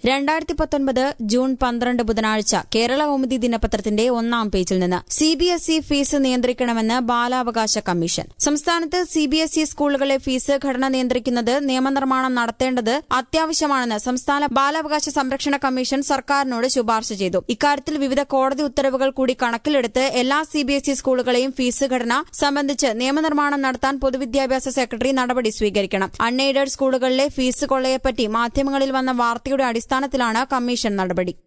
രണ്ടായിരത്തി പത്തൊൻപത് ജൂൺ പന്ത്രണ്ട് ബുധനാഴ്ച കേരള കൗമുദി ദിനപത്രത്തിന്റെ ഒന്നാം പേജിൽ നിന്ന് C B S E fees നിയന്ത്രിക്കണമെന്ന് ബാലാവകാശ കമ്മീഷൻ സംസ്ഥാനത്ത് സി ബി എസ് ഇ സ്കൂളുകളെ ഫീസ് ഘടന നിയന്ത്രിക്കുന്നത് നിയമനിർമ്മാണം നടത്തേണ്ടത് അത്യാവശ്യമാണെന്ന് സംസ്ഥാന ബാലാവകാശ സംരക്ഷണ കമ്മീഷൻ സർക്കാരിനോട് ശുപാർശ ചെയ്തു ഇക്കാര്യത്തിൽ വിവിധ കോടതി ഉത്തരവുകൾ കൂടി കണക്കിലെടുത്ത് എല്ലാ സി ബി എസ് ഇ സ്കൂളുകളെയും ഫീസ് ഘടന സംബന്ധിച്ച് നിയമനിർമ്മാണം നടത്താൻ പൊതുവിദ്യാഭ്യാസ സെക്രട്ടറി നടപടി സ്വീകരിക്കണം അൺഎയ്ഡഡ് സ്കൂളുകളിലെ ഫീസ് കൊള്ളയെപ്പറ്റി മാധ്യമങ്ങളിൽ വന്ന വാർത്തയുടെ അടിസ്ഥാനത്തിലാണ് കമ്മീഷൻ നടപടി